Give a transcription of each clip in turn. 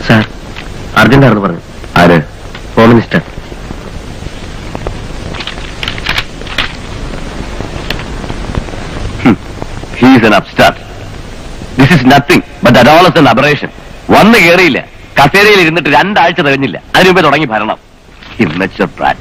Sir അർജന്റാണെന്ന് പറഞ്ഞു ആര് home minister he's an upstart this is nothing but that all is an aberration വന്ന് കയറിയില്ല കസേരയിൽ ഇരുന്നിട്ട് രണ്ടാഴ്ച തികഞ്ഞില്ല അതിനു മുമ്പേ തുടങ്ങി ഭരണം ഇമ്മച്ചുവർ പ്രാറ്റ്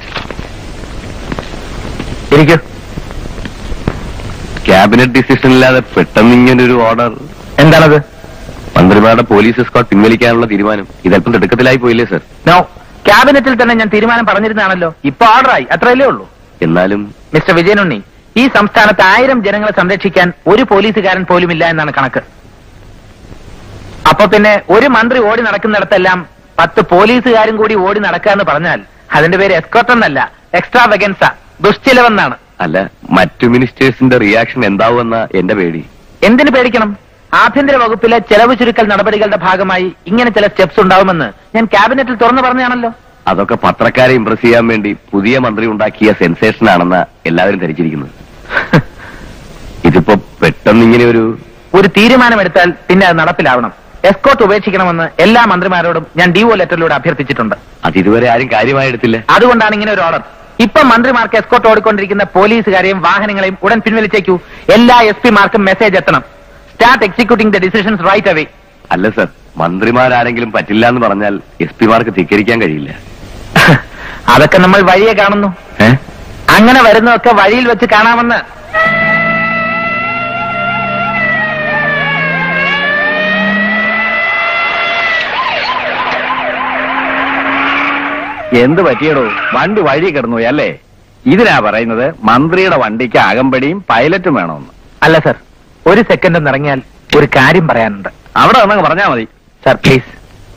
ഇരിക്കൂ ക്യാബിനറ്റ് ഡിസിഷൻ ഇല്ലാതെ പെട്ടെന്ന് ഇങ്ങനെ ഒരു ഓർഡർ എന്താണത് മന്ത്രിമാരുടെ പോലീസ് എസ്കോട്ട് പിൻവലിക്കാനുള്ള തീരുമാനം ഇതല്പം തിടുക്കത്തിലായി പോയില്ലേ സർ നോ ക്യാബിനറ്റിൽ തന്നെ ഞാൻ തീരുമാനം പറഞ്ഞിരുന്നാണല്ലോ ഇപ്പൊ ഓർഡറായി അത്രയല്ലേ ഉള്ളൂ എന്നാലും മിസ്റ്റർ വിജയനുണ്ണി ഈ സംസ്ഥാനത്ത് ആയിരം ജനങ്ങളെ സംരക്ഷിക്കാൻ ഒരു പോലീസുകാരൻ പോലും ഇല്ല എന്നാണ് കണക്ക് അപ്പൊ പിന്നെ ഒരു മന്ത്രി ഓടി നടക്കുന്നിടത്തെല്ലാം പത്ത് പോലീസുകാരും കൂടി ഓടി നടക്കുക എന്ന് പറഞ്ഞാൽ അതിന്റെ പേര് എസ്കോട്ട് എന്നല്ല എക്സ്ട്രാ വെഗൻസ ദുഷ്ചിലവെന്നാണ് അല്ല മറ്റു മിനിസ്റ്റേഴ്സിന്റെ റിയാക്ഷൻ എന്താവുമെന്ന എന്റെ പേടി എന്തിനു പേടിക്കണം ആഭ്യന്തര വകുപ്പിലെ ചെലവ് ചുരുക്കൽ നടപടികളുടെ ഭാഗമായി ഇങ്ങനെ ചില സ്റ്റെപ്സ് ഉണ്ടാവുമെന്ന് ഞാൻ ക്യാബിനറ്റിൽ തുറന്നു പറഞ്ഞാണല്ലോ അതൊക്കെ പത്രക്കാരെ ഇംപ്രസ് ചെയ്യാൻ വേണ്ടി പുതിയ മന്ത്രി ഉണ്ടാക്കിയ സെൻസേഷൻ ആണെന്ന എല്ലാവരും ധരിച്ചിരിക്കുന്നത് ഇതിപ്പോ പെട്ടെന്ന് ഇങ്ങനെ ഒരു ഒരു തീരുമാനമെടുത്താൽ പിന്നെ അത് നടപ്പിലാവണം എസ്കോട്ട് ഉപേക്ഷിക്കണമെന്ന് എല്ലാ മന്ത്രിമാരോടും ഞാൻ ഡിഒ ലെറ്ററിലൂടെ അഭ്യർത്ഥിച്ചിട്ടുണ്ട് അത് ഇതുവരെ ആരും കാര്യമായി എടുത്തില്ല അതുകൊണ്ടാണ് ഇങ്ങനെ ഒരു ഓർഡർ ഇപ്പൊ മന്ത്രിമാർക്ക് എസ്കോട്ട് ഓടിക്കൊണ്ടിരിക്കുന്ന പോലീസുകാരെയും വാഹനങ്ങളെയും ഉടൻ പിൻവലിച്ചേക്കൂ എല്ലാ എസ് പിമാർക്കും മെസ്സേജ് എത്തണം start executing the decisions right away അല്ല സർ മന്ത്രിമാരാരെങ്കിലും പറ്റില്ല എന്ന് പറഞ്ഞാൽ എസ് പിമാർക്ക് ധിക്കരിക്കാൻ കഴിയില്ല അതൊക്കെ നമ്മൾ വഴിയെ കാണുന്നു ഏ? അങ്ങനെ വരുന്നതൊക്കെ വഴിയിൽ വെച്ച് കാണാമെന്ന് എന്ത് പറ്റിയടോ വണ്ടി വഴി കിടന്നു അല്ലേ ഇതിനാ പറയുന്നത് മന്ത്രിയുടെ വണ്ടിക്ക് അകമ്പടിയും പൈലറ്റും വേണമെന്ന് അല്ല സർ ഒരു സെക്കൻഡ് ഒന്ന് ഇറങ്ങിയാൽ ഒരു കാര്യം പറയാനുണ്ട് അവിടെ വന്നങ്ങ് പറഞ്ഞാ മതി സർ പ്ലീസ്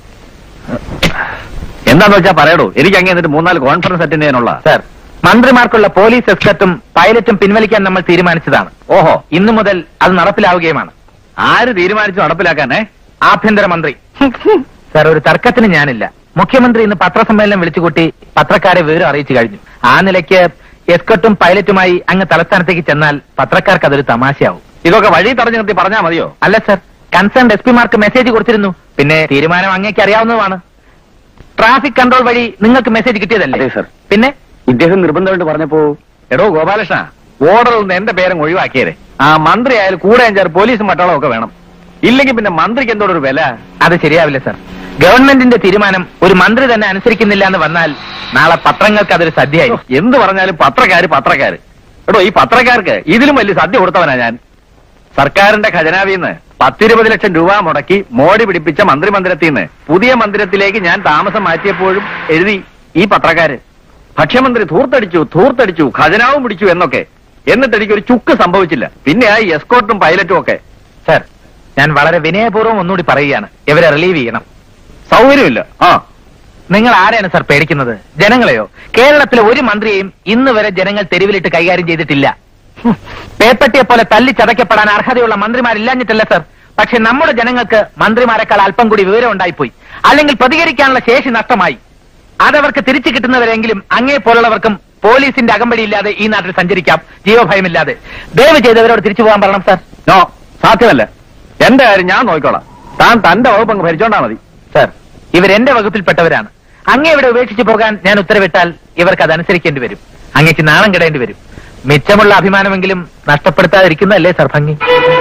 എന്താന്ന് വെച്ചാ പറയടോ എനിക്ക് അങ്ങ് എന്നിട്ട് മൂന്നാല് കോൺഫറൻസ് അറ്റൻഡ് ചെയ്യാനുള്ള സർ മന്ത്രിമാർക്കുള്ള പോലീസ് എസ്കട്ടും പൈലറ്റും പിൻവലിക്കാൻ നമ്മൾ തീരുമാനിച്ചതാണ് ഓഹോ ഇന്നു മുതൽ അത് നടപ്പിലാവുകയുമാണ് ആര് തീരുമാനിച്ചു നടപ്പിലാക്കാനേ ആഭ്യന്തരമന്ത്രി സർ ഒരു തർക്കത്തിന് ഞാനില്ല മുഖ്യമന്ത്രി ഇന്ന് പത്രസമ്മേളനം വിളിച്ചുകൂട്ടി പത്രക്കാരെ വിവരം അറിയിച്ചു കഴിഞ്ഞു ആ നിലയ്ക്ക് എസ്കട്ടും പൈലറ്റുമായി അങ്ങ് തലസ്ഥാനത്തേക്ക് ചെന്നാൽ പത്രക്കാർക്ക് അതൊരു തമാശയാവും ഇതൊക്കെ വഴി തടഞ്ഞു നിർത്തി പറഞ്ഞാ മതിയോ അല്ല സർ കൺസേൺ എസ് പിമാർക്ക് മെസ്സേജ് കൊടുത്തിരുന്നു പിന്നെ തീരുമാനം അങ്ങേക്ക് അറിയാവുന്നതുമാണ് ട്രാഫിക് കൺട്രോൾ വഴി നിങ്ങൾക്ക് മെസ്സേജ് കിട്ടിയതല്ലേ അതെ, സർ. പിന്നെ ഇദ്ദേഹം നിർബന്ധമായിട്ട് പറഞ്ഞപ്പോ എടോ ഗോപാലകൃഷ്ണ ഓർഡറിൽ നിന്ന് എന്റെ പേരും ഒഴിവാക്കിയത് ആ മന്ത്രി ആയാലും കൂടെ അഞ്ചാറ് പോലീസും പട്ടാളവും ഒക്കെ വേണം ഇല്ലെങ്കിൽ പിന്നെ മന്ത്രിക്ക് എന്തോടെ ഒരു വില അത് ശരിയാവില്ല സർ ഗവൺമെന്റിന്റെ തീരുമാനം ഒരു മന്ത്രി തന്നെ അനുസരിക്കുന്നില്ല എന്ന് വന്നാൽ നാളെ പത്രങ്ങൾക്ക് അതൊരു സദ്യയായി എന്ത് പറഞ്ഞാലും പത്രക്കാര് പത്രക്കാര് എടോ ഈ പത്രക്കാർക്ക് ഇതിലും വലിയ സദ്യ കൊടുത്തവനാ ഞാൻ സർക്കാരിന്റെ ഖജനാവിൽ നിന്ന് പത്തിരുപത് ലക്ഷം രൂപ മുടക്കി മോടി പിടിപ്പിച്ച മന്ത്രിമന്ദിരത്തിൽ നിന്ന് പുതിയ മന്ദിരത്തിലേക്ക് ഞാൻ താമസം മാറ്റിയപ്പോഴും എഴുതി ഈ പത്രക്കാര് ഭക്ഷ്യമന്ത്രി ധൂർത്തടിച്ചു ധൂർത്തടിച്ചു ഖജനാവും പിടിച്ചു എന്നൊക്കെ എന്നിട്ട് എനിക്കൊരു ചുക്ക് സംഭവിച്ചില്ല പിന്നെ ആ എസ്കോട്ടും പൈലറ്റും ഒക്കെ സർ ഞാൻ വളരെ വിനയപൂർവ്വം ഒന്നുകൂടി പറയുകയാണ് ഇവരെ റിലീവ് ചെയ്യണം സൗകര്യമില്ല ആ നിങ്ങൾ ആരെയാണ് സർ പേടിക്കുന്നത് ജനങ്ങളെയോ കേരളത്തിലെ ഒരു മന്ത്രിയെയും ഇന്ന് വരെ ജനങ്ങൾ തെരുവിലിട്ട് കൈകാര്യം ചെയ്തിട്ടില്ല ഹും, പേപ്പട്ടിയെ പോലെ തല്ലി ചതയ്ക്കപ്പെടാൻ അർഹതയുള്ള മന്ത്രിമാരില്ലാഞ്ഞിട്ടല്ല സർ പക്ഷെ നമ്മുടെ ജനങ്ങൾക്ക് മന്ത്രിമാരെക്കാൾ അല്പം കൂടി വിവരം ഉണ്ടായിപ്പോയി അല്ലെങ്കിൽ പ്രതികരിക്കാനുള്ള ശേഷി നഷ്ടമായി അതവർക്ക് തിരിച്ചു കിട്ടുന്നവരെങ്കിലും അങ്ങേ പോലുള്ളവർക്കും പോലീസിന്റെ അകമ്പടിയില്ലാതെ ഈ നാട്ടിൽ സഞ്ചരിക്കാം ജീവഭയമില്ലാതെ ദയവ് ചെയ്തവരോട് തിരിച്ചു പോകാൻ പറയണം സർ നോ സാധ്യമല്ല എന്റെ കാര്യം ഞാൻ നോക്കിക്കോളാം താൻ തന്റെ വകുപ്പ് അങ്ങ് ഭരിച്ചോണ്ടാ മതി സർ ഇവരെന്റെ വകുപ്പിൽപ്പെട്ടവരാണ് അങ്ങേ ഇവിടെ ഉപേക്ഷിച്ചു പോകാൻ ഞാൻ ഉത്തരവിട്ടാൽ ഇവർക്ക് അതനുസരിക്കേണ്ടി വരും അങ്ങേക്ക് നാണം കിടേണ്ടി വരും മിച്ചമുള്ള അഭിമാനമെങ്കിലും നഷ്ടപ്പെടുത്താതിരിക്കുന്നതല്ലേ സർ ഭംഗി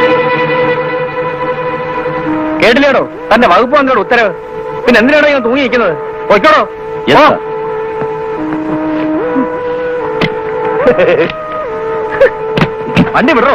കേട്ടില്ലേടോ തന്റെ വകുപ്പ് മന്ത്രിയുടെ ഉത്തരവ് പിന്നെ എന്തിനാണോ ഇങ്ങനെ തൂങ്ങിയിരിക്കുന്നത് പൊയ്ക്കോടോ Yes, ഓ. sir. വണ്ടി വിടറോ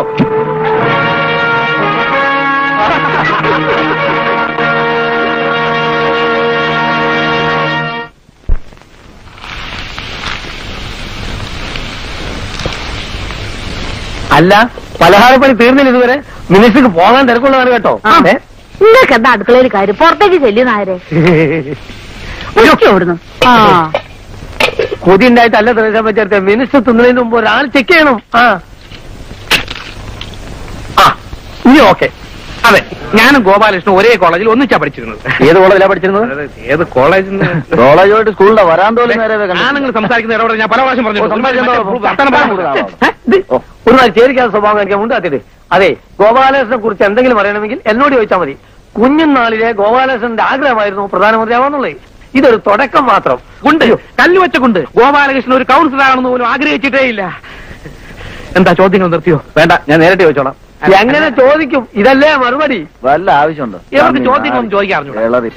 അല്ല പലഹാരപ്പണി തീർന്നില്ല ഇതുവരെ മിനിസ്റ്റർക്ക് പോകാൻ തിരക്കുള്ളതാണ് കേട്ടോ ഏ? നിങ്ങൾക്ക് എന്താ അടുക്കളയിൽ കാര്യം പുറത്തേക്ക് ചെല്ലുന്നാരെ ഓടുന്നു ആ കൊതി ഉണ്ടായിട്ടല്ല തിരക്കാൻ പറ്റാത്ത മിനിസ്റ്റർ തിന്നതിന് മുമ്പ് ഒരാൾ ചെക്ക് ചെയ്യണം ആ ആ ഇനി ഓക്കെ അതെ ഞാനും ഗോപാലകൃഷ്ണൻ ഒരേ കോളേജിൽ ഒന്നിച്ചാ പഠിച്ചിരുന്നത് ഏത് കോളേജിലാ പഠിച്ചിരുന്നത് ഏത് കോളേജിൽ കോളേജുമായിട്ട് സ്കൂളിന്റെ വരാന്തോലും നേരെ ആണുങ്ങൾ സംസാരിക്കുന്ന ഇടപെടൽ ഞാൻ പല പ്രാവശ്യം പറഞ്ഞു ഓ, സംസാരിക്കാൻ വർത്തമാനം പറയാം. ഏ, ഇത് ഒരു നാൾ ചേരിക്കാത്ത സ്വഭാവം എനിക്ക് ഉണ്ടാക്കിയിട്ട് അതെ ഗോപാലകൃഷ്ണനെ കുറിച്ച് എന്തെങ്കിലും പറയണമെങ്കിൽ എന്നോട് ചോദിച്ചാൽ മതി കുഞ്ഞുനാളിലെ ഗോപാലകൃഷ്ണന്റെ ആഗ്രഹമായിരുന്നു പ്രധാനമന്ത്രിയാവാന്നുള്ളേ ഇതൊരു തുടക്കം മാത്രം ഉണ്ട് കല്ല് വെച്ചുകൊണ്ട് ഗോപാലകൃഷ്ണൻ ഒരു കൗൺസിലർ ആണെന്ന് പോലും ആഗ്രഹിച്ചിട്ടേ ഇല്ല എന്താ ചോദ്യങ്ങൾ നിർത്തിയോ വേണ്ട ഞാൻ നേരിട്ട് ചോദിച്ചോളാം എങ്ങനെ ചോദിക്കും ഇതല്ലേ മറുപടി വല്ല ആവശ്യമുണ്ടോ ഇവർക്ക് ചോദ്യങ്ങളൊന്നും ചോദിക്കാൻ അറിഞ്ഞൂടാ. വെള്ളരി.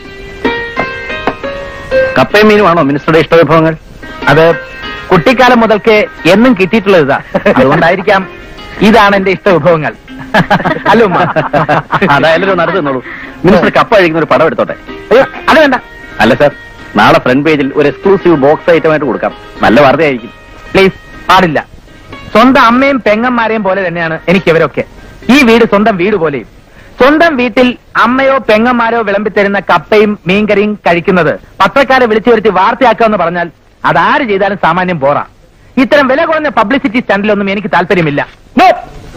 കപ്പയും മീനുമാണോ മിനിസ്റ്ററുടെ ഇഷ്ടവിഭവങ്ങൾ അത് കുട്ടിക്കാലം മുതൽക്ക് എന്നും കിട്ടിയിട്ടുള്ളത് ഇതാ അതുകൊണ്ടായിരിക്കാം ഇതാണ് എന്റെ ഇഷ്ട വിഭവങ്ങൾ അല്ലോ ഉമ്മ? അതായാലും നടന്നു തന്നോളൂ മിനിസ്റ്റർ കപ്പ കഴിക്കുന്ന ഒരു പടം എടുത്തോട്ടെ അയ്യോ അത് വേണ്ട അല്ല സാർ നാളെ ഫ്രണ്ട് പേജിൽ ഒരു എക്സ്ക്ലൂസീവ് ബോക്സ് ഐറ്റം ആയിട്ട് കൊടുക്കാം നല്ല വാർത്തയായിരിക്കും പ്ലീസ് പാടില്ല സ്വന്തം അമ്മയും പെങ്ങന്മാരെയും പോലെ തന്നെയാണ് എനിക്ക് ഇവരൊക്കെ ഈ വീട് സ്വന്തം വീട് പോലെയും സ്വന്തം വീട്ടിൽ അമ്മയോ പെങ്ങന്മാരോ വിളമ്പിത്തരുന്ന കപ്പയും മീൻകറിയും കഴിക്കുന്നത് പത്രക്കാരെ വിളിച്ചു വരുത്തി വാർത്തയാക്കുക എന്ന് പറഞ്ഞാൽ അതാര് ചെയ്താലും സാമാന്യം പോറാ ഇത്തരം വില കുറഞ്ഞ പബ്ലിസിറ്റി സ്റ്റണ്ടിലൊന്നും എനിക്ക് താല്പര്യമില്ല No.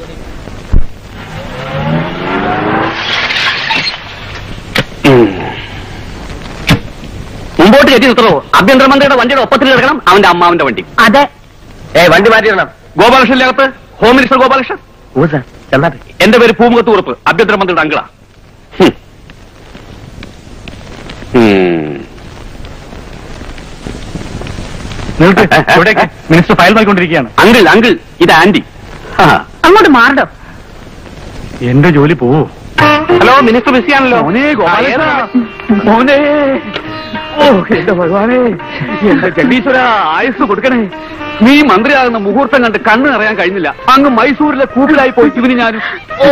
മുമ്പോട്ട് കെട്ടി നിർത്തണോ ആഭ്യന്തരമന്ത്രിയുടെ വണ്ടിയുടെ ഒപ്പത്തിൽ കിടക്കണം അവന്റെ അമ്മാവന്റെ വണ്ടി അതെ ഏ വണ്ടി മാറ്റിയിടണം ഗോപാലകൃഷ്ണന്റെ അകത്ത് ഹോം മിനിസ്റ്റർ ഗോപാലകൃഷ്ണൻ ഓ സാർ ചെന്നാട്ടെ എന്റെ പേര് പൂമുഖത്ത് ഉറപ്പ് ആഭ്യന്തരമന്ത്രിയുടെ അങ്കിളാ ഹും. ഉം. നിൽക്ക് ഇവിടേക്ക് മിനിസ്റ്റർ ഫയൽ നോക്കിക്കൊണ്ടിരിക്കുകയാണ് അങ്കിൾ അങ്കിൾ ഇത് ആന്റി ആ. അങ്ങോട്ട് മാറടോ എന്റെ ജോലി പോവോ ഹലോ മിനിസ്റ്റർ ബിസിയാണല്ലോ മോനെ ഗോപാലകൃഷ്ണ. മോനെ ഓ എന്റെ ഭഗവാനെ എന്റെ ജഗദീശ്വര ആയുസ് കൊടുക്കണേ നീ മന്ത്രിയാകുന്ന മുഹൂർത്തം കണ്ട് കണ്ണ് നിറയാൻ കഴിഞ്ഞില്ല അങ്ങ് മൈസൂരിലെ കൂപ്പിലായി പോയി ഇവന് ഞാൻ ഓ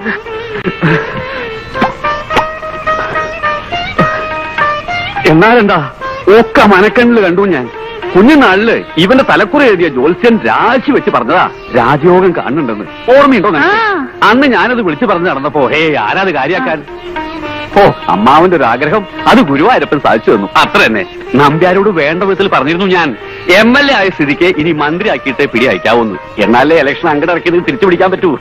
എന്നാലെന്താ ഒക്കെ മനക്കണ്ണിൽ കണ്ടു ഞാൻ കുഞ്ഞുനാളില് ഇവന്റെ തലക്കുറ എഴുതിയ ജോത്സ്യൻ രാശി വെച്ച് പറഞ്ഞതാ രാജയോഗം കാണുന്നുണ്ടെന്ന് ഓർമ്മയുണ്ടോ നിനക്ക്? ആ. അന്ന് ഞാനത് വിളിച്ചു പറഞ്ഞ് നടന്നപ്പോ ഹേ ആരാത് കാര്യാക്കാൻ ഓ അമ്മാവന്റെ ഒരു ആഗ്രഹം അത് ഗുരുവായൂരപ്പൻ സാധിച്ചു തന്നു അത്ര തന്നെ നമ്പ്യാരോട് വേണ്ട വിധത്തിൽ പറഞ്ഞിരുന്നു ഞാൻ എം എൽ എ ആയ സ്ഥിതിക്ക് ഇനി മന്ത്രി ആക്കിയിട്ടേ പിടി അയക്കാവുന്നു എന്നാലേ ഇലക്ഷൻ അങ്കടറക്കിയത് തിരിച്ചു പിടിക്കാൻ പറ്റൂ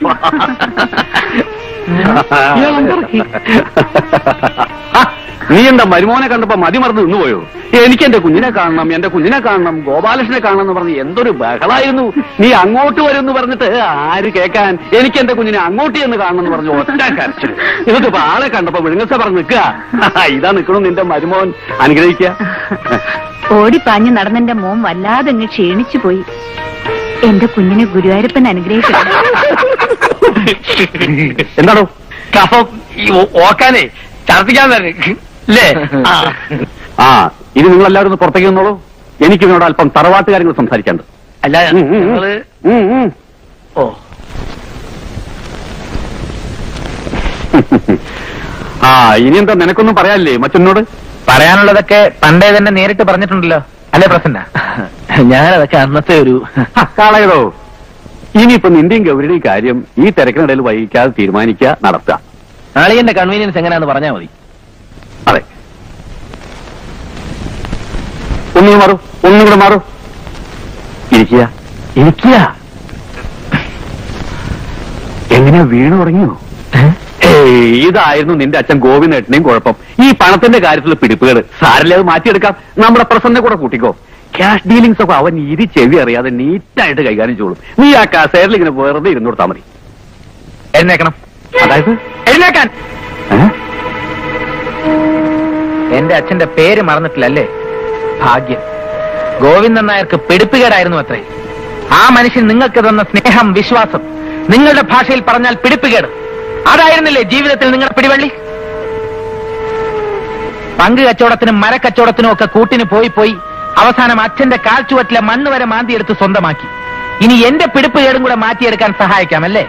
ആ, നീ എന്താ മരുമോനെ കണ്ടപ്പോ മതി മറന്ന് നിന്നുപോയോ എനിക്ക് എന്റെ കുഞ്ഞിനെ കാണണം എന്റെ കുഞ്ഞിനെ കാണണം ഗോപാലകൃഷ്ണനെ കാണണം എന്ന് പറഞ്ഞ് എന്തൊരു ബഹളായിരുന്നു നീ അങ്ങോട്ട് വരുമെന്ന് പറഞ്ഞിട്ട് ആര് കേൾക്കാൻ എനിക്ക് എന്റെ കുഞ്ഞിനെ അങ്ങോട്ട് എന്ന് കാണണം എന്ന് പറഞ്ഞു ഒറ്റ കരച്ചിൽ ഇതൊക്കെ ആളെ കണ്ടപ്പോ വിഴുങ്ങസ പറഞ്ഞ് നിൽക്കുക ഇതാ നിൽക്കണം നിന്റെ മരുമോൻ അനുഗ്രഹിക്കുക ഓടിപ്പാഞ്ഞ് നടന്നെന്റെ മോൻ വല്ലാതെ അങ്ങ് ക്ഷീണിച്ചു പോയി എന്റെ കുഞ്ഞിനെ ഗുരുവായൂരപ്പൻ അനുഗ്രഹിക്കണം എന്താണോ കഫം ഈ ഓ- ഓക്കാനേ ഛർദിക്കാൻ തന്നെ അല്ലേ ആ. ആ ഇനി നിങ്ങൾ എല്ലാവരും ഒന്ന് പുറത്തേക്ക് നിന്നോളൂ എനിക്ക് ഇവനോട് അല്പം തറവാട്ട് കാര്യങ്ങൾ സംസാരിക്കാണ്ട് അല്ല ഉം, ഉം, ഉം. നിങ്ങള് ഉം, ഉം. ഓ ആ ഇനി എന്താ നിനക്കൊന്നും പറയാനില്ലേ മറ്റൊന്നോട് പറയാനുള്ളതൊക്കെ പണ്ടേ തന്നെ നേരിട്ട് പറഞ്ഞിട്ടുണ്ടല്ലോ അല്ലേ പ്രസന്ന ഞാനതൊക്കെ അന്നത്തെ ഒരു കാളയടോ ഇനിയിപ്പോ നിന്റെയും ഗൗരിയുടെയും കാര്യം ഈ തിരക്കിനിടയിൽ വൈകിക്കാതെ തീരുമാനിക്കുക നടത്തുക നാളികന്റെ കൺവീനിയൻസ് എങ്ങനെയാന്ന് പറഞ്ഞാൽ മതി അതെ ഒന്നുകൂടെ മാറൂ ഒന്നുകൂടെ മാറൂ ഇരിക്കുക ഇരിക്കുക എങ്ങനെയാ വീണു തുടങ്ങിയോ ഏയ് ഇതായിരുന്നു നിന്റെ അച്ഛൻ ഗോവിന്ദേട്ടനെയും കുഴപ്പം ഈ പണത്തിന്റെ കാര്യത്തിൽ പിടിപ്പുകൾ സാരല്ലേ അത് മാറ്റിയെടുക്കാം നമ്മുടെ പ്രസന്നെ കൂടെ കൂട്ടിക്കോ ക്യാഷ് ഡീലിംഗ്സ് ഒക്കെ അവൻ ഇരി ചെവി അറിയാതെ നീറ്റായിട്ട് കൈകാര്യം ചെയ്തോളും നീ ആ കസേരയിൽ ഇങ്ങനെ വെറുതെ ഇരുന്നു കൊടുത്താൽ മതി എഴുന്നേക്കണം അതായത് എഴുന്നേക്കാൻ ഏ? എന്റെ അച്ഛന്റെ പേര് മറന്നിട്ടില്ലല്ലേ ഭാഗ്യം ഗോവിന്ദൻ നായർക്ക് പിടിപ്പുകേടായിരുന്നു അത്രേ ആ മനുഷ്യൻ നിങ്ങൾക്ക് തന്ന സ്നേഹം വിശ്വാസം നിങ്ങളുടെ ഭാഷയിൽ പറഞ്ഞാൽ പിടിപ്പുകേട് അതായിരുന്നില്ലേ ജീവിതത്തിൽ നിങ്ങളുടെ പിടിവള്ളി പങ്ക് കച്ചവടത്തിനും മരക്കച്ചവടത്തിനും ഒക്കെ കൂട്ടിന് പോയി പോയി അവസാനം അച്ഛന്റെ കാൽച്ചുവറ്റിലെ മണ്ണ് വരെ മാന്തിയെടുത്ത് സ്വന്തമാക്കി ഇനി എന്റെ പിടിപ്പുകേടും കൂടെ മാറ്റിയെടുക്കാൻ സഹായിക്കാം അല്ലേ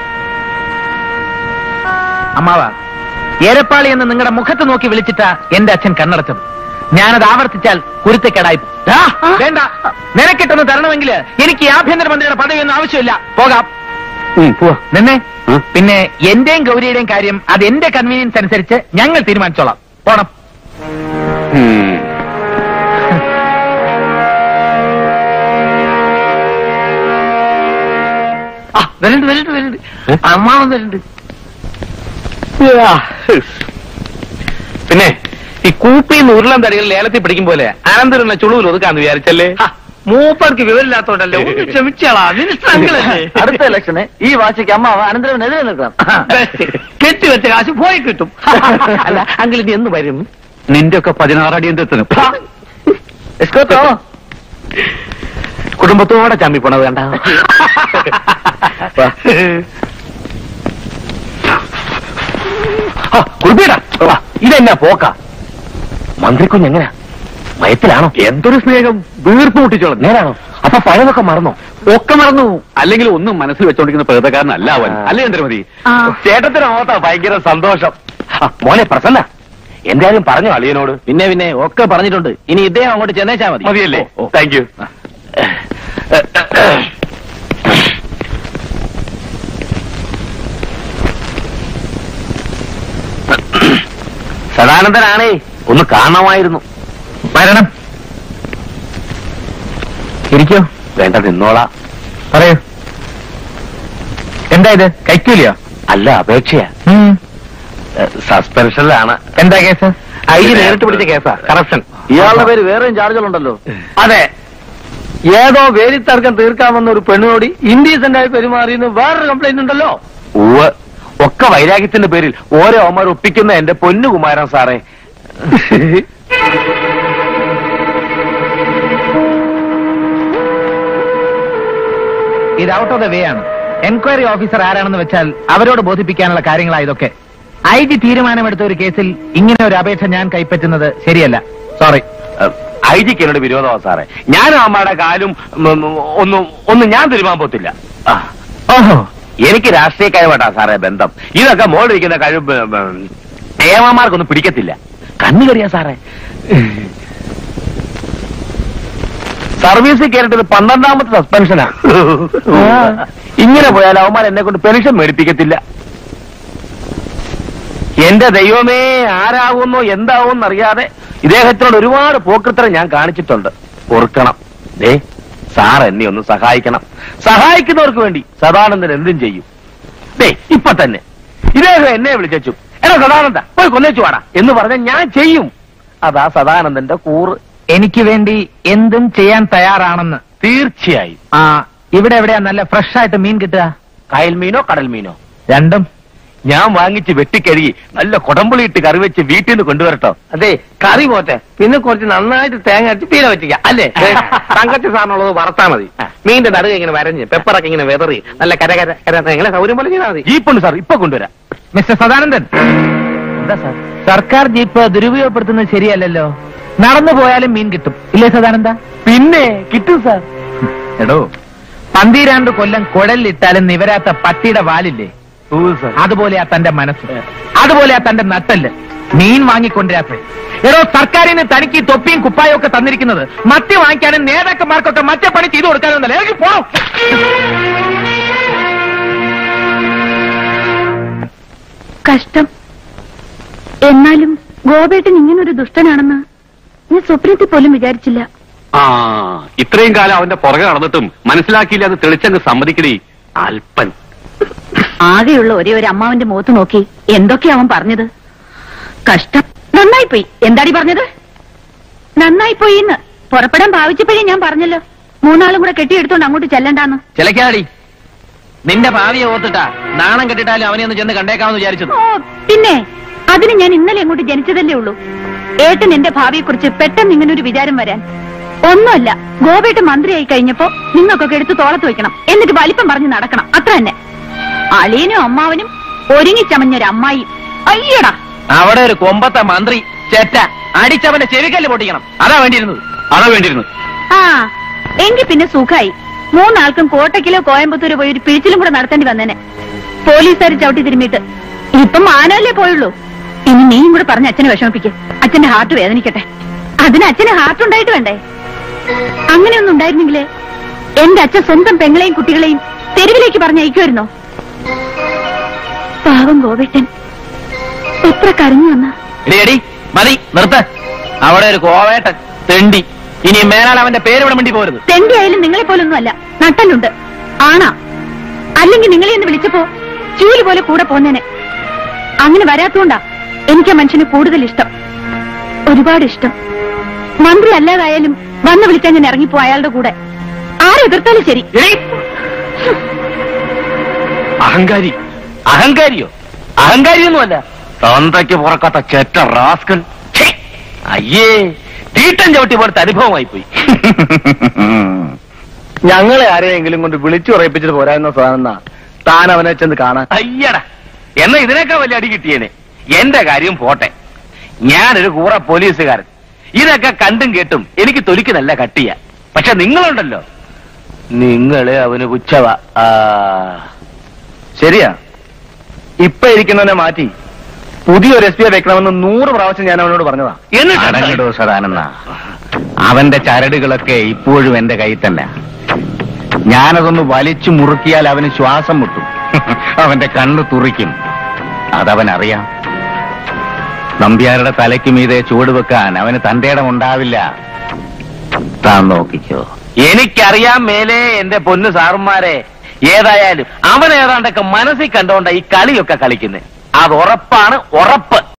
അമ്മാവ ഏരപ്പാളി എന്ന് നിങ്ങളുടെ മുഖത്ത് നോക്കി വിളിച്ചിട്ടാ എന്റെ അച്ഛൻ കണ്ണടച്ചത് ഞാനത് ആവർത്തിച്ചാൽ കുരുത്തക്കേടായി പോകും. ദാ, വേണ്ട നിനക്കിട്ടൊന്ന് തരണമെങ്കിൽ എനിക്ക് ഈ ആഭ്യന്തരമന്ത്രിയുടെ പദവിയൊന്നും ആവശ്യമില്ല പോകാം ഉം, പോവാ നിന്നെ ഉം. പിന്നെ എന്റെയും ഗൗരിയുടെയും കാര്യം അത് എന്റെ കൺവീനിയൻസ് അനുസരിച്ച് ഞങ്ങൾ തീരുമാനിച്ചോളാം പോണം ഉം. ആ വരുന്നുണ്ട് വരുന്നുണ്ട് വരുന്നുണ്ട് അമ്മാവൻ വരുന്നുണ്ട് പിന്നെ ഈ കൂപ്പിന്ന് ഉരുളൻ തടികൾ ലേലത്തിൽ പിടിക്കും പോലെ അനന്തരുന്ന ചുളുവിൽ ഒതുക്കാന്ന് വിചാരിച്ചല്ലേ ആ, മൂപ്പർക്ക് വിവരമില്ലാത്തോണ്ടല്ലേ ഒന്ന് ക്ഷമിച്ചാളാ മിനിസ്റ്റർ അങ്കിളല്ലേ അടുത്ത ഇലക്ഷന് ഈ വാശിക്ക് അമ്മ അനന്തരവനെതിരെ നിൽക്കണം ബെസ്റ്റ്. കെട്ടിവെച്ച കാശ് പോയി കിട്ടും അല്ല അങ്കിൾ ഇനി എന്ന് വരും നിന്റെ ഒക്കെ പതിനാറടി എന്തെത്തണം എസ്കോത്തോ കുടുംബത്തോടെ ചമ്മി പോണത് കണ്ട കുറുപ്പിടാ ഇതെന്നാ പോക്ക മന്ത്രിക്കുഞ്ഞ് എങ്ങനെയാ മയത്തിലാണോ എന്തൊരു സ്നേഹം വീർപ്പ് മുട്ടിച്ചോളഞ്ഞു നേരാണോ അപ്പൊ പഴമൊക്കെ മറന്നോ ഒക്കെ മറന്നു അല്ലെങ്കിൽ ഒന്നും മനസ്സിൽ വെച്ചോണ്ടിരിക്കുന്ന പ്രകൃതക്കാരനല്ല അവൻ അല്ലേ ചന്ദ്രമതി ആ ചേട്ടത്തിന് ഓർത്താ ഭയങ്കര സന്തോഷം ആ, മോനെ പ്രസന്ന എന്തായാലും പറഞ്ഞു അളിയനോട് പിന്നെ പിന്നെ ഒക്കെ പറഞ്ഞിട്ടുണ്ട് ഇനി ഇദ്ദേഹം അങ്ങോട്ട് ചെന്നേച്ചാ മതി മതിയല്ലേ ഓ, ഓ. താങ്ക് യു സദാനന്ദനാണേ ഒന്ന് കാണണമായിരുന്നു വരണം ഇരിക്കോ വേണ്ട നിന്നോളാ പറയൂ എന്താ ഇത് കൈക്കൂലിയോ അല്ല അപേക്ഷയാ സസ്പെൻഷനിലാണ് എന്താ കേസ് ഐ ജി നേരിട്ട് പിടിച്ച കേസാ കറപ്ഷൻ ഇയാളുടെ പേര് വേറെയും ചാർജുകളുണ്ടല്ലോ അതെ ഏതോ വേലിത്തർക്കം തീർക്കാമെന്ന ഒരു പെണ്ണിനോട് ഇൻഡീസെന്റ് ആയി പെരുമാറിയെന്ന് വേറൊരു കംപ്ലൈന്റ് ഉണ്ടല്ലോ ഉവ് ഒക്കെ വൈരാഗ്യത്തിന്റെ പേരിൽ ഓരോ അമ്മ ഒപ്പിക്കുന്ന എന്റെ പൊന്നുകുമാരൻ സാറേ ഇത് ഔട്ട് ഓഫ് ദ വേ ആണ് എൻക്വയറി ഓഫീസർ ആരാണെന്ന് വെച്ചാൽ അവരോട് ബോധിപ്പിക്കാനുള്ള കാര്യങ്ങളാ ഇതൊക്കെ ഐ ജി തീരുമാനമെടുത്ത ഒരു കേസിൽ ഇങ്ങനെ ഒരു അപേക്ഷ ഞാൻ കൈപ്പറ്റുന്നത് ശരിയല്ല സോറി ഐ ജിക്ക് എന്നോട് വിരോധമാ സാറേ ഞാനും അമ്മയുടെ കാലും ഉം, ഉം, ഒന്നും ഒന്നും ഞാൻ തിരുമാൻ പോത്തില്ല ആ. ഓഹോ എനിക്ക് രാഷ്ട്രീയക്കാരുമായിട്ടാ സാറേ ബന്ധം ഇതൊക്കെ മോളിരിക്കുന്ന കഴിവ് ഏമാമാർക്കൊന്നും പിടിക്കത്തില്ല കണ്ണു കറിയാ സാറേ സർവീസിൽ കയറിട്ടത് പന്ത്രണ്ടാമത്തെ സസ്പെൻഷനാ ഇങ്ങനെ പോയാൽ അവന്മാർ എന്നെ കൊണ്ട് പെൻഷൻ മേടിപ്പിക്കത്തില്ല എന്റെ ദൈവമേ ആരാകുന്നോ എന്താവുമെന്ന് അറിയാതെ ഇദ്ദേഹത്തിനോട് ഒരുപാട് പോക്കൃത്തരം ഞാൻ കാണിച്ചിട്ടുണ്ട് ഓർക്കണം ദേ സാർ എന്നെ ഒന്ന് സഹായിക്കണം സഹായിക്കുന്നവർക്ക് വേണ്ടി സദാനന്ദൻ എന്തും ചെയ്യും ദേ ഇപ്പൊ തന്നെ ഇദ്ദേഹം എന്നെ വിളിച്ചു എടാ സദാനന്ദ പോയി കൊന്നേച്ചു വാടാ എന്ന് പറഞ്ഞാൽ ഞാൻ ചെയ്യും അതാ സദാനന്ദന്റെ കൂറ് എനിക്ക് വേണ്ടി എന്തും ചെയ്യാൻ തയ്യാറാണെന്ന് തീർച്ചയായും ആ ഇവിടെ എവിടെയാ നല്ല ഫ്രഷ് ആയിട്ട് മീൻ കിട്ടുക കായൽ മീനോ കടൽ മീനോ രണ്ടും ഞാൻ വാങ്ങിച്ച് വെട്ടിക്കഴുകി നല്ല കൊടമ്പുളി ഇട്ട് കറി വെച്ച് വീട്ടിൽ നിന്ന് കൊണ്ടുവരട്ടോ അതെ കറി പോട്ടെ പിന്നെ കുറച്ച് നന്നായിട്ട് തേങ്ങ അരച്ച് പീല വെച്ചിക്ക അല്ലേ തങ്കച്ച സാറിനുള്ളത് വറുത്താ മതി മീന്റെ നടുക ഇങ്ങനെ വരഞ്ഞ് പെപ്പറൊക്കെ ഇങ്ങനെ വെതറി നല്ല കര കര കര എങ്ങനെ സൗകര്യം പോലെ ചെയ്താൽ മതി ജീപ്പുണ്ട് സാർ ഇപ്പൊ കൊണ്ടുവരാം മിസ്റ്റർ സദാനന്ദൻ എന്താ സാർ സർക്കാർ ജീപ്പ് ദുരുപയോഗപ്പെടുത്തുന്നത് ശരിയല്ലല്ലോ നടന്നു പോയാലും മീൻ കിട്ടും ഇല്ലേ സദാനന്ദ പിന്നെ കിട്ടും സാർ എടോ പന്തിരാണ്ട് കൊല്ലം കുഴലിലിട്ടാലും നിവരാത്ത പട്ടിയുടെ വാലില്ലേ അതുപോലെയാ തന്റെ മനസ്സ് അതുപോലെയാ തന്റെ നട്ടല് മീൻ വാങ്ങിക്കൊണ്ടിരാത്ത എടോ സർക്കാരിന് തനിക്ക് ഈ തൊപ്പിയും കുപ്പായും ഒക്കെ തന്നിരിക്കുന്നത് മത്തി വാങ്ങിക്കാനും നേതാക്കന്മാർക്കൊക്കെ മറ്റേ പണി ചെയ്തു കൊടുക്കാനും ഒന്നല്ല ഇറങ്ങി പോണം കഷ്ടം എന്നാലും ഗോപേട്ടൻ ഇങ്ങനൊരു ദുഷ്ടനാണെന്ന് ഞാൻ സ്വപ്നത്തിൽ പോലും വിചാരിച്ചില്ല ആ ഇത്രയും കാലം അവന്റെ പുറകെ നടന്നിട്ടും മനസ്സിലാക്കിയില്ല അത് തെളിച്ചങ്ങ് സമ്മതിക്കണേ അല്പൻ ആകെയുള്ള ഒരേ ഒരു അമ്മാവന്റെ മുഖത്ത് നോക്കി എന്തൊക്കെയാ അവൻ പറഞ്ഞത് കഷ്ടം നന്നായി പോയി എന്താടി പറഞ്ഞത് നന്നായി പോയി എന്ന് പുറപ്പെടാൻ ഭാവിച്ചപ്പോഴേ ഞാൻ പറഞ്ഞല്ലോ മൂന്നാളും കൂടെ കെട്ടിയെടുത്തോണ്ട് അങ്ങോട്ട് ചെല്ലണ്ടാന്ന് ചിലക്കാടി നിന്റെ ഭാവിയെ ഓർത്തിട്ടാ നാണം കെട്ടിട്ടാലും അവനെ ഒന്ന് ചെന്ന് കണ്ടേക്കാമെന്ന് വിചാരിച്ചത് ഓ പിന്നെ അതിന് ഞാൻ ഇന്നലെ അങ്ങോട്ട് ജനിച്ചതല്ലേ ഉള്ളൂ ഏട്ടൻ എന്റെ ഭാവിയെ കുറിച്ച് പെട്ടെന്ന് ഇങ്ങനെ ഒരു വിചാരം വരാൻ ഒന്നുമല്ല ഗോപേട്ട് മന്ത്രിയായി കഴിഞ്ഞപ്പോ നിങ്ങൾക്കൊക്കെ എടുത്ത് തോളത്ത് വെക്കണം എന്നിട്ട് വലിപ്പം പറഞ്ഞ് നടക്കണം അത്ര തന്നെ അളിയനും അമ്മാവനും ഒരുങ്ങി ചമഞ്ഞൊരു അമ്മായി അയ്യടാ അവിടെ ഒരു കൊമ്പത്തെ മന്ത്രി ചേറ്റ അടിച്ചവന്റെ ചെവിക്കല്ല് പൊട്ടിക്കണം അതാ വേണ്ടിയിരുന്നത് അതാ വേണ്ടിയിരുന്നു ആ എങ്കി പിന്നെ സുഖായി മൂന്നാൾക്കും കോട്ടക്കിലോ കോയമ്പത്തൂരോ പോയി ഒരു പിഴിച്ചിലും കൂടെ നടത്തേണ്ടി വന്നേനെ പോലീസുകാർ ചവിട്ടി തിരുമ്മിയിട്ട് ഇപ്പം മാനല്ലേ പോയുള്ളൂ ഇനി നീയും കൂടെ പറഞ്ഞ് അച്ഛനെ വിഷമിപ്പിക്ക് അച്ഛന്റെ ഹാർട്ട് വേദനിക്കട്ടെ അതിന് അച്ഛന് ഹാർട്ട് ഉണ്ടായിട്ട് വേണ്ടേ അങ്ങനെയൊന്നും ഉണ്ടായിരുന്നെങ്കിലേ എന്റെ അച്ഛൻ സ്വന്തം പെങ്ങളെയും കുട്ടികളെയും തെരുവിലേക്ക് പറഞ്ഞയക്കുമായിരുന്നോ പാവം ഗോവേട്ടൻ എത്ര കരഞ്ഞു വന്ന എടി എടി മതി നിർത്ത് അവിടെ ഒരു കോവേട്ടൻ തെണ്ടി ഇനി മേലാൽ അവന്റെ പേര് ഇവിടെ മിണ്ടി പോരുത് തെണ്ടി ആയാലും നിങ്ങളെ പോലൊന്നും അല്ല നട്ടലുണ്ട് ആണാ അല്ലെങ്കിൽ നിങ്ങളെ ഒന്ന് വിളിച്ചപ്പോ ചൂല് പോലെ കൂടെ പോന്നേനെ അങ്ങനെ വരാത്തോണ്ടാ എനിക്ക് ആ മനുഷ്യന് കൂടുതൽ ഇഷ്ടം ഒരുപാട് ഇഷ്ടം മന്ത്രി അല്ലാതായാലും വന്ന് വിളിച്ചാൽ ഞാൻ ഇറങ്ങിപ്പോ അയാളുടെ കൂടെ ആരെതിർത്താലും ശരി അഹങ്കാരി അഹങ്കാരിയോ അഹങ്കാരിയൊന്നുമല്ല തന്തയ്ക്ക് പുറക്കാത്ത ചെറ്റ റാസ്കൽ ഛേ! അയ്യേ തീട്ടൻ ചവിട്ടി പോലത്തെ അനുഭവമായി പോയി ഞങ്ങളെ ആരെയെങ്കിലും കൊണ്ട് വിളിച്ചു ഉറപ്പിച്ചിട്ട് പോരായിരുന്ന സാധന താൻ അവനെ ചെന്ന് കാണാൻ അയ്യടാ എന്നാ ഇതിനേക്കാൾ വലിയ അടി കിട്ടിയേനെ എന്റെ കാര്യം പോട്ടെ ഞാനൊരു കൂറ പോലീസുകാരൻ ഇതൊക്കെ കണ്ടും കേട്ടും എനിക്ക് തൊലിക്ക് നല്ല കട്ടിയ പക്ഷെ നിങ്ങളുണ്ടല്ലോ നിങ്ങള് അവന് പുച്ഛവ ശരിയാ ഇപ്പൊ ഇരിക്കുന്നവനെ മാറ്റി പുതിയൊരു എസ് പിയെ വെക്കണമെന്ന് നൂറ് പ്രാവശ്യം ഞാൻ അവനോട് പറഞ്ഞതാ എന്നിട്ട് സദാനന്ദ അവന്റെ ചരടുകളൊക്കെ ഇപ്പോഴും എന്റെ കയ്യിൽ തന്നെ ഞാനതൊന്ന് വലിച്ചു മുറുക്കിയാൽ അവന് ശ്വാസം മുട്ടും അവന്റെ കണ്ണ് തുറിക്കും അതവൻ അറിയാം നമ്പ്യാരുടെ തലയ്ക്ക് മീതെ ചുവട് വെക്കാൻ അവന് തന്റെ ഇടം ഉണ്ടാവില്ല താൻ നോക്കിക്കോ എനിക്കറിയാം മേലെ എന്റെ പൊന്നു സാറുമാരെ ഏതായാലും അവൻ ഏതാണ്ടൊക്കെ മനസ്സിൽ കണ്ടോണ്ട ഈ കളിയൊക്കെ കളിക്കുന്നത് അത് ഉറപ്പാണ് ഉറപ്പ്